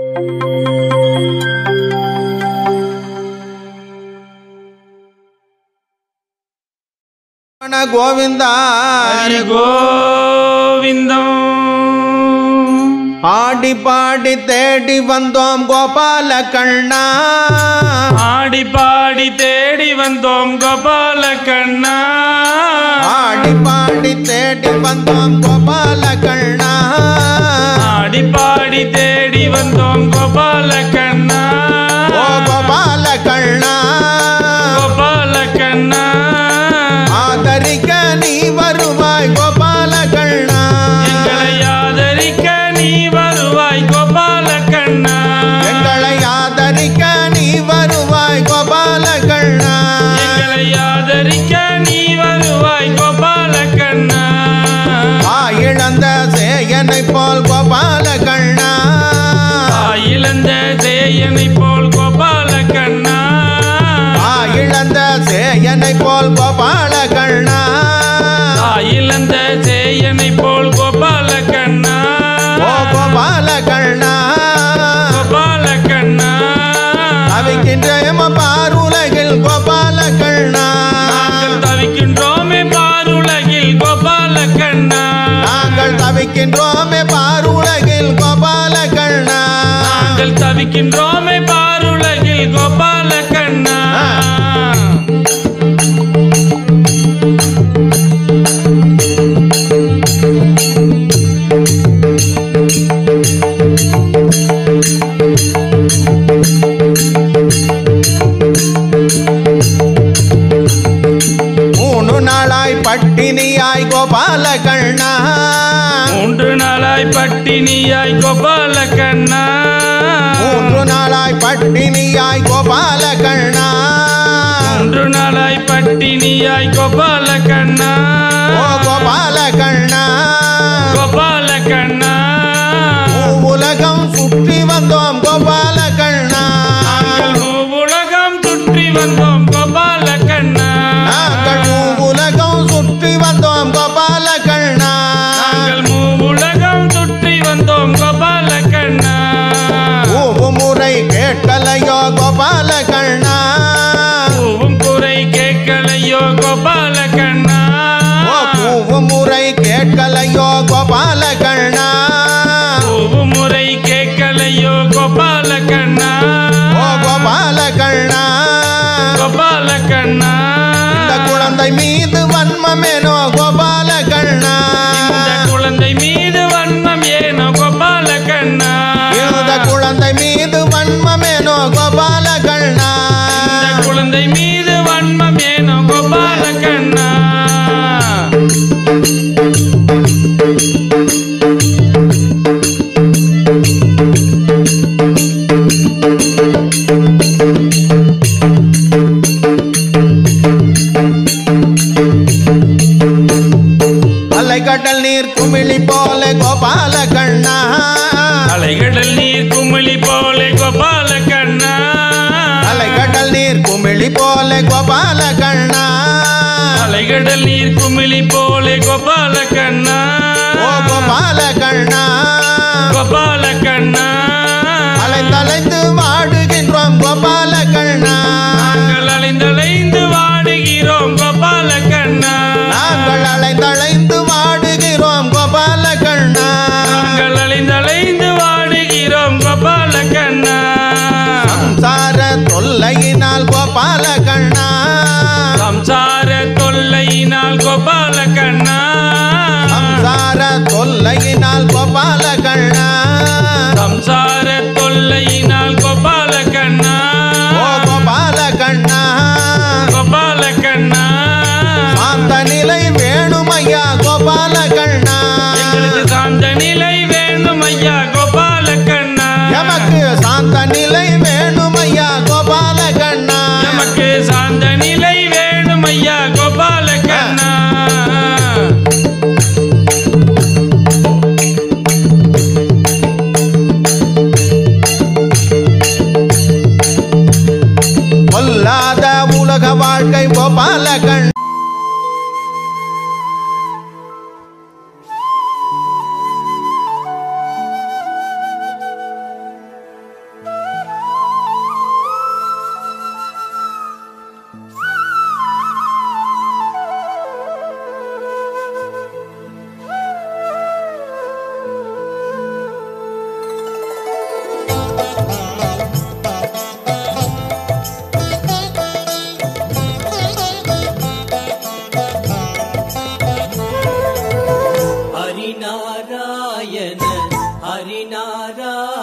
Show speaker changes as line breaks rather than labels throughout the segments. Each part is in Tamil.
ரமண கோவிந்தா
ஹரி கோவிந்தம்
ஆடி பாடி தேடி வந்தோம் கோபால கண்ணா
ஆடி பாடி தேடி வந்தோம் கோபால கண்ணா
ஆடி பாடி தேடி வந்தோம் கோபால கண்ணா
ஆடி பாடி தேடி வந்தோம் கோபால கண்ணா
ஓ கோபால கண்ணா
கோபால கண்ணா
ஆதரிக்க நீ வருவாய் கோபால கண்ணா
எங்களை ஆதரிக்க நீ வருவாய் கோபால கண்ணா
எங்களை ஆதரிக்க நீ வருவாய் கோபால கண்ணா
எங்களை ஆதரிக்க நீ வருவாய் கோபால கண்ணா
ஆ இழந்த சேயனை போல் கோபால கண்ணா
இழந்த சேயனை போல் கோபால கண்ணா
ஆ இழந்த சேயனை போல் கோபால கண்ணா
இழந்த சேயனை போல் கோபால கண்ணா
ஓ கோபால கண்ணா
கோபால கண்ணா
தவிக்கின்ற எம பாருலகில் கோபால கண்ணா
நாங்கள் தவிக்கின்றோமே பாருலகில் கோபால கண்ணா
நாங்கள் தவிக்கின்றோமே பாருலகில் கோபால கண்ணா
நாங்கள் தவிக்கின்றோமே பாருலகில் கோபால கண்ணா
மூணு நாளாய் பட்டினியாய் கோபால கண்ணா
மூன்று நாளாய் பட்டினியாய் கோபால கண்ணா
மூன்று நாளாய் பட்டினியாய் கோபால கண்ணா
மூன்று நாளாய் பட்டினியாய் கோபால கண்ணா
ஓ கோபால கண்ணா
கோபால கண்ணா
உலகம் சுற்றி வந்தோம் கோபால கண்ணா
நாங்கள் உலகம் சுற்றி வந்தோம் கோபால கண்ணா
நாங்கள் உலகம் சுற்றி வந்தோம் கோபால கண்ணா
நாங்கள் உலகம் சுற்றி வந்தோம் கோபால கண்ணா
ஊவு முறை கேட்கலையோ கோபால கண்ணா
பூவும் குறை கேட்கலையோ கோபால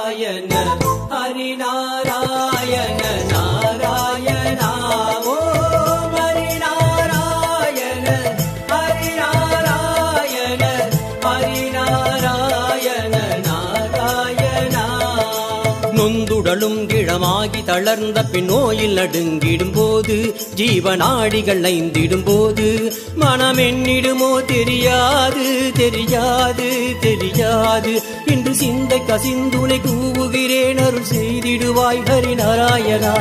நாராயண ஹரி நாராயண நாராயண ஓம் ஹரி நாராயண ஹரி நாராயண ஹரி நாராயண நாராயணா நொந்துடலும் கிழமாகி தளர்ந்த பின் நோயில் நடுங்கிடும் போது ஜீவநாடிகள் ஐந்திடும் போது மனம் எண்ணிடுமோ தெரியாது தெரியாது தெரியாது இன்று சிந்தை கசிந்துனை கூவுகிறேன் அருள் செய்திடுவாய் ஹரி நாராயணா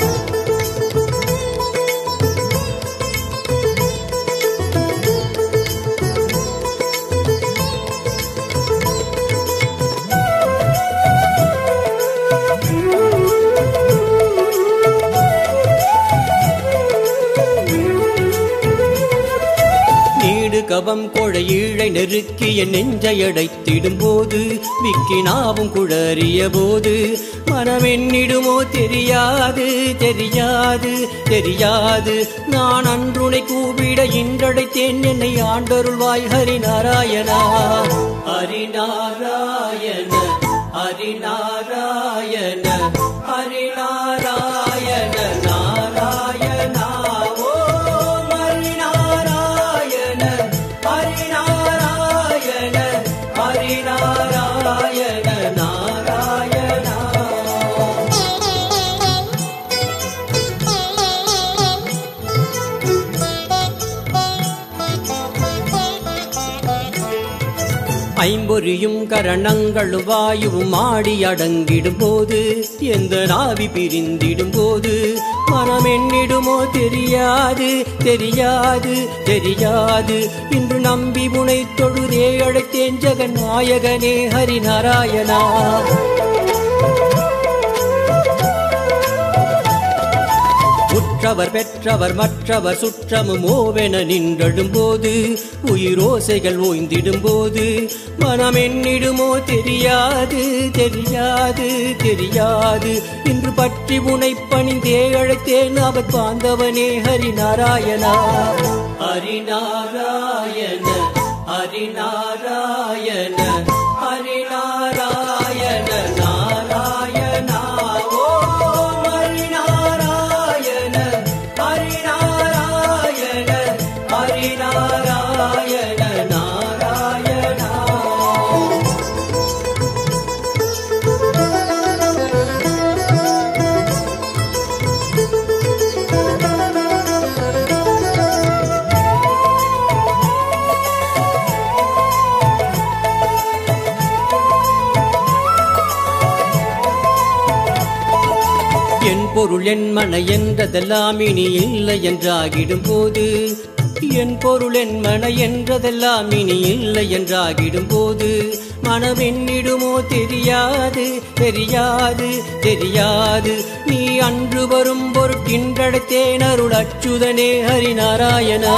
நீடு கவம் கொழை ஈழை நெருக்கிய நெஞ்சை அடைத்திடும் போது விக்கினாவும் குழறிய போது மனமென்னிடுமோ தெரியாது தெரியாது தெரியாது நான் அன்றுனை கூவிட இன்றடைத்தேன் என்னை ஆண்டருள்வாய் ஹரி நாராயணா ஹரி நாராயண ஹரி நாராயண ஹரி நாராயண நாராயணா ஓம் ஹரி நாராயண ஹரி நாராயண ஹரி நாராயண நாராயணா ஐம்பொறியும் கரணங்களும் வாயுவும் ஆடி அடங்கிடும் போது எந்த நாவி பிரிந்திடும் போது மனம் எண்ணிடுமோ தெரியாது தெரியாது தெரியாது இன்று நம்பி முனை தொழுதே அழைத்தேன் ஜெகநாயகனே ஹரி நாராயணா உற்றவர் பெற்றவர் மற்றவர் சுற்றமும் ஓவென நின்றடும் போது உயிரோசைகள் ஓய்ந்திடும் போது மனம் எண்ணிடுமோ தெரியாது தெரியாது தெரியாது இன்று பற்றி உனை பணிந்தே அழைத்தேன் அவர் பாந்தவனே ஹரி நாராயணா ஹரி நாராயண ஹரி நாராயண ஹரி நாராயண நாராயணா ஓம் ஹரி நாராயண ஹரி நாராயண ஹரி நாராயண நாராயணா என் பொருள் என் மன என்றதெல்லாம் இனி இல்லை என்றாகிடும் போது என் பொருள் என் மன என்றதெல்லாம் இனி இல்லை என்றாகிடும் போது மனம் எண்ணிடுமோ தெரியாது தெரியாது தெரியாது நீ அன்று வரும் பொருட்கின்றடத்தேன் அருள் அச்சுதனே ஹரி நாராயணா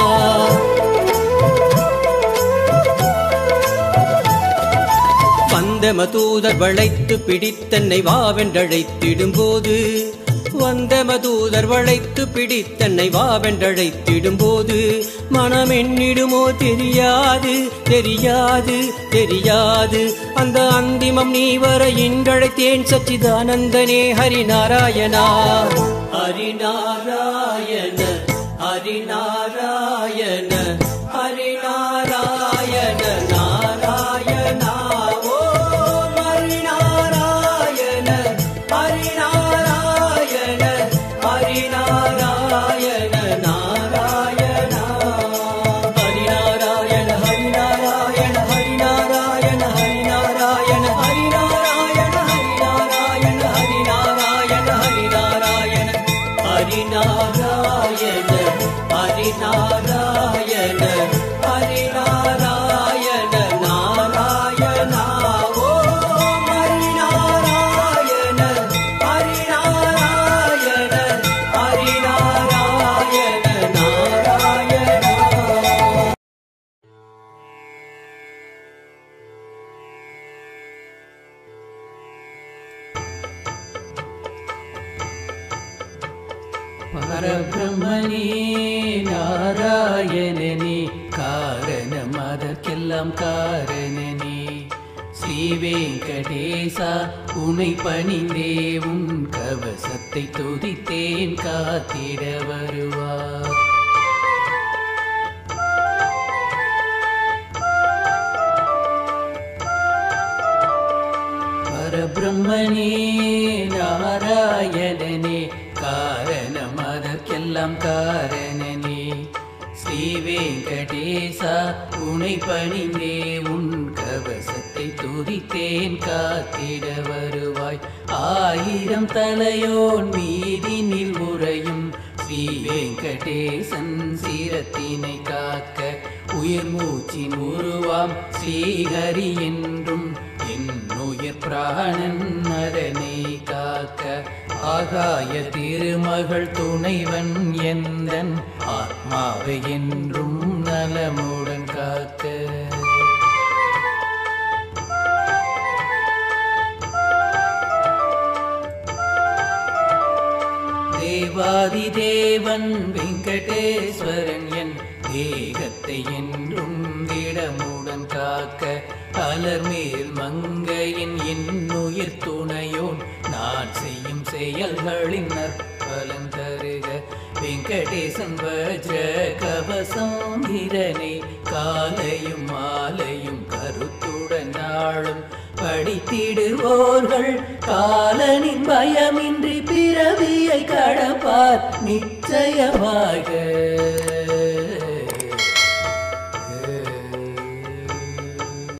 வந்தம தூதர் வளைத்து பிடித்தன்னை வாவென்றழைத்திடும் போது வந்தம தூதர் வளைத்து பிடித்தன்னை வாவென்றழைத்திடும் போது மனம் எண்ணிடுமோ தெரியாது தெரியாது தெரியாது அந்த அந்திமம் நீ வர இன்றழைத்தேன் சச்சிதானந்தனே ஹரி நாராயணா ஹரி நாராயண ஹரி நாராயண ஹரி நாராயண நாராயணா ஓம் ஹரி நாராயண ஹரி நாராயண ஹரி நாராயண நாராயணா ஹரி நாராயண ஹரி நாராயண ஹரி நாராயண ஹரி நாராயண ஹரி நாராயண ஹரி நாராயண ஹரி நாராயண ஹரி நாராயண ஹரி நாராயண ஹரி நாராயண ஹரி நாராயண நாராயணா ஓம் ஹரி நாராயண ஹரி நாராயண ஹரி நாராயண நாராயணா
பரபிரம்மனே நாராயணனே காரணம் அதற்கெல்லாம் காரணனே ஸ்ரீ வெங்கடேசா உனை பணிந்தே உன் கவசத்தை துதித்தேன் காத்திட வருவார் பரபிரம்மனே நாராயணனே காரணம் அதற்கெல்லாம் காரணனே ஸ்ரீ வெங்கடேசா உனை பணிந்தே உன் கவசத்தை துதித்தேன் காத்திட வருவாய் ஆயிரம் தலையோன் மீதினில் உறையும் ஸ்ரீ வெங்கடேசன் சிரத்தினை காக்க உயிர் மூச்சின் உருவாம் ஸ்ரீஹரி என்றும் என் உயிர் பிராணன் அதனை காக்க ஆகாய திருமகள் துணைவன் எந்தன் ஆத்மாவை என்றும் நலமுடன் காக்க தேவாதி தேவன் வெங்கடேஸ்வரன் என் தேகத்தை என்றும் திடமுடன் காக்க அலர்மேல் மங்கையின் இன்னுயிர் துணையோன் நான் செய்யும் செயல்களின் நற்பலன் தருக வெங்கடேசன் வஜ்ர கவசம் இரனே காலையும் மாலையும் கருத்துடன் நாளும் படித்திடுவோர்கள் காலனின் பயமின்றி பிறவியை கடப்பார் நிச்சயமாக